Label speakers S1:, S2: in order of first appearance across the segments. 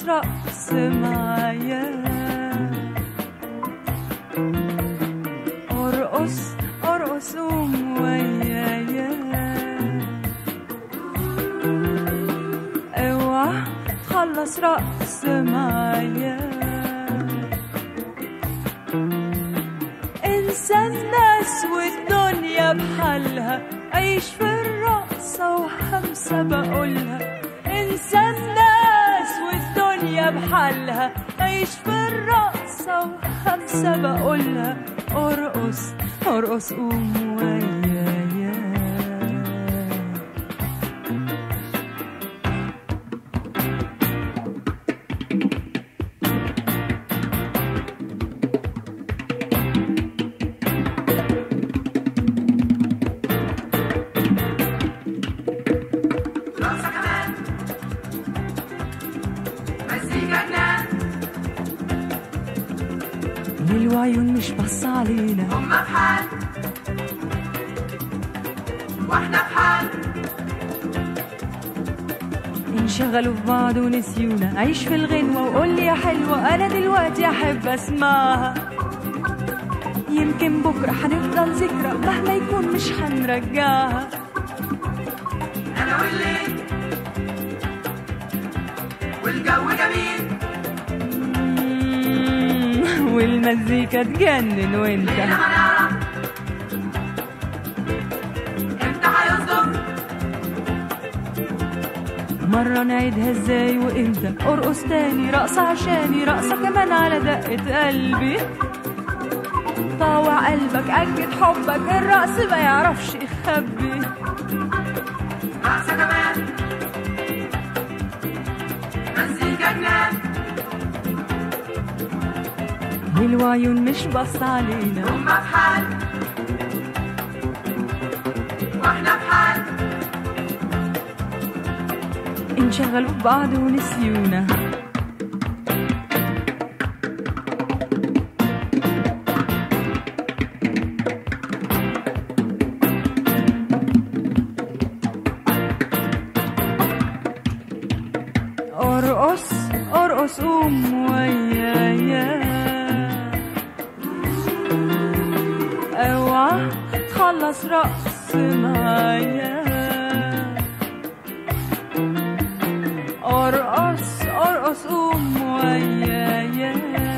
S1: خلص رقص معايا ارقص ارقص قوم ويايا اوعى خلص رقص معايا انسى الناس والدنيا بحالها عيش في الرقصة وهمسة بقولها انسى الناس والدنيا بحالها عيش في الرقصة وهمسة بقولها ارقص ارقص قوم ويايا
S2: رقصة كمان مزيكا جنان
S1: والعيون مش بص علينا
S2: هما في حال واحنا في حال
S1: انشغلوا في بعض ونسيونا عيش في الغنوة وقول لي يا حلوة أنا دلوقتي أحب أسمعها يمكن بكرة هنفضل ذكرى مهما يكون مش هنرجعها
S2: انا والليل والجو جميل
S1: مم، والمزيكا تجنن وانت
S2: لما نعرف امتى هيصدم
S1: مرة نعيدها ازاي وامتى ارقص تاني رقصة عشاني رقصة كمان على دقة قلبي طاوع قلبك أكد حبك الرقص ما يعرفش يخبي
S2: رقصة كمان مزيكا جنان
S1: والعيون مش بص علينا
S2: هما في حال واحنا في حال
S1: انشغلوا في بعض ونسيونا ارقص ارقص قوم ويايا اوعى تخلص رقص معايا ارقص ارقص قوم ويايا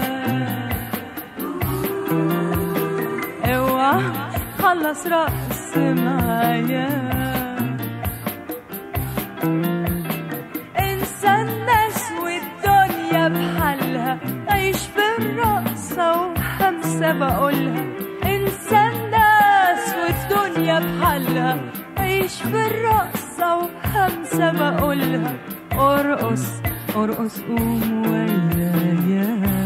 S1: اوعى خلص رقص معايا انسى الناس والدنيا بحالها عيش في الرقصة وخمسة بقولها انسى الناس والدنيا بحالها عيش في الرقصة وخمسة بقولها ارقص ارقص قوم ويايا